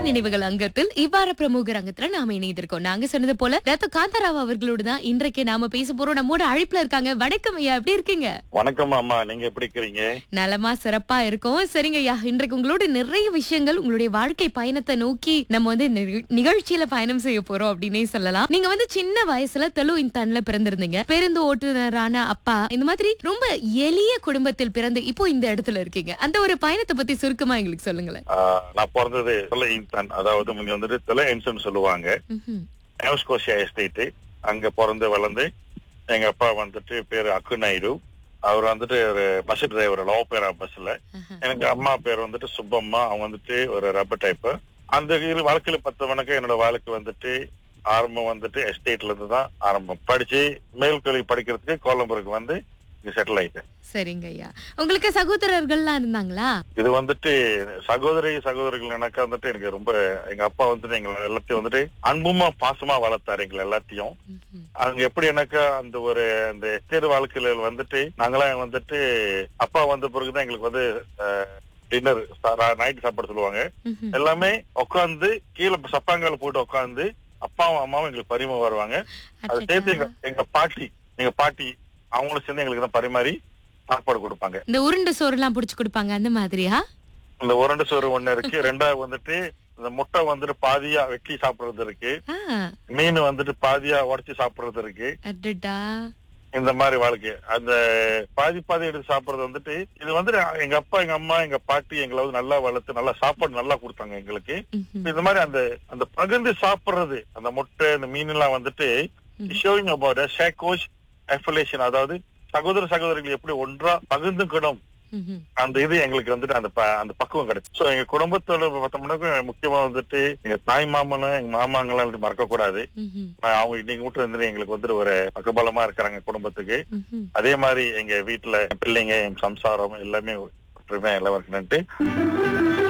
நினைவுகள் அங்கத்தில் இவ்வாறு பிரமுகர் அங்கத்துல நாம இணைந்திருக்கோம் நாங்க சொன்னது போல ரத்த காந்தாராவ் அவர்களோடு தான் இன்றைக்கு நாம பேச போறோம் நம்மோட அழைப்புல இருக்காங்க வணக்கம் ஐயா எப்படி இருக்கீங்க வணக்கம் அம்மா நீங்க எப்படி இருக்கிறீங்க நலமா சிறப்பா இருக்கும் சரிங்க ஐயா இன்றைக்கு உங்களோட நிறைய விஷயங்கள் உங்களுடைய வாழ்க்கை பயணத்தை நோக்கி நம்ம வந்து நிக- நிகழ்ச்சியில பயணம் செய்ய போறோம் அப்படின்னே சொல்லலாம் நீங்க வந்து சின்ன வயசுல தெலு இன்தான்ல பிறந்திருந்தீங்க பேருந்து ஓட்டுநரான அப்பா இந்த மாதிரி ரொம்ப எளிய குடும்பத்தில் பிறந்து இப்போ இந்த இடத்துல இருக்கீங்க அந்த ஒரு பயணத்தை பத்தி சுருக்கமா எங்களுக்கு சொல்லுங்களேன் ஆஹ், நான் பிறந்தது தொலை இன்சான் அதாவது முன்ன வந்துட்டு தொலை இன்சன் சொல்லுவாங்க ம்ஹும். நேவஸ்கோஷியா எஸ்டேட் அங்க பிறந்து வளர்ந்து எங்க அப்பா வந்துட்டு பேரு அக்கு நாயுடு அவர் வந்துட்டு ஒரு பஸ் டிரைவர் லோ பேரா பஸ்ல ஆஹா. எனக்கு அம்மா பேர் வந்துட்டு சுப்பம்மா அவங்க வந்துட்டு ஒரு ரப்பர் டைப் அந்த இரு வாழ்க்கையில பத்து வணக்கம் என்னோட வாழ்க்கை வந்துட்டு ஆரம்பம் வந்துட்டு எஸ்டேட்ல இருந்து தான் ஆரம்பம் படிச்சு மேல்கல்வி படிக்கிறதுக்கு கோலம்பூருக்கு வந்து இங்க செட்டில் ஆயிட்டேன் சரிங்க ஐயா உங்களுக்கு சகோதரர்கள்லாம் இருந்தாங்களா இது வந்துட்டு சகோதரி சகோதரிகள் எனக்கு வந்துட்டு எனக்கு ரொம்ப எங்க அப்பா வந்துட்டு எங்களை எல்லாத்தையும் வந்துட்டு அன்புமா பாசமா வளர்த்தாரு எங்களை எல்லாத்தையும் ம்ஹும். அங்க எப்படி எனக்கு அந்த ஒரு அந்த எஸ்டேட் வாழ்க்கையில வந்துட்டு நாங்களாம் வந்துட்டு அப்பா வந்த பிறகுதான் எங்களுக்கு வந்து டின்னர் நைட் சாப்பாடு சொல்லுவாங்க ம்ஹும். எல்லாமே உட்காந்து கீழே சப்பாங்கால போட்டு உட்காந்து அப்பாவும் அம்மாவும் எங்களுக்கு பரிமாற வருவாங்க அது சேர்த்து எங்க எங்க பாட்டி எங்க பாட்டி அவங்களும் சேர்ந்து எங்களுக்கு தான் பரிமாறி சாப்பாடு கொடுப்பாங்க இந்த உருண்டை சோறு எல்லாம் புடிச்சு கொடுப்பாங்க அந்த மாதிரியா இந்த உருண்டை சோறு ஒண்ணு இருக்கு ரெண்டாவது வந்துட்டு இந்த முட்டை வந்துட்டு பாதியா வெட்டி சாப்பிடுறது இருக்கு ஆ, மீன் வந்துட்டு பாதியா உடைச்சு சாப்பிடுறது இருக்கு அடடா இந்த மாதிரி வாழ்க்கை அந்த பாதி பாதி எடுத்து சாப்பிடுறது வந்துட்டு இது வந்துட்டு எங்க அப்பா எங்க அம்மா எங்க பாட்டி எங்களை வந்து நல்லா வளர்த்து நல்லா சாப்பாடு நல்லா கொடுத்தாங்க எங்களுக்கு ம்ஹும். இந்த மாதிரி அந்த அந்த பகிர்ந்து சாப்பிடுறது அந்த முட்டை இந்த மீன் எல்லாம் வந்துட்டு ம். ஷோயிங் அபவுட் ஷேகோஷ் அஃபிலேஷன் அதாவது சகோதர சகோதரிகள் எப்படி ஒன்றா பகிர்ந்துக்கணும் ம்ஹும். அந்த இது எங்களுக்கு வந்துட்டு அந்த ப- அந்த பக்குவம் கிடைச்சு சோ எங்க குடும்பத்தோட பார்த்தோம்னாக்க முக்கியமா வந்துட்டு எங்க தாய் மாமனும் எங்க மாமாங்கெல்லாம் வந்து மறக்க கூடாது ம்ஹும். நான் அவங்க இன்னைக்கு மட்டும் வந்துட்டு எங்களுக்கு வந்துட்டு ஒரு பக்கபலமா இருக்கிறாங்க குடும்பத்துக்கு ம்ஹும். அதே மாதிரி எங்க வீட்டுல என் பிள்ளைங்க என் சம்சாரம் எல்லாமே ஒற்றுமையா எல்லாம் இருக்கணும்ட்டு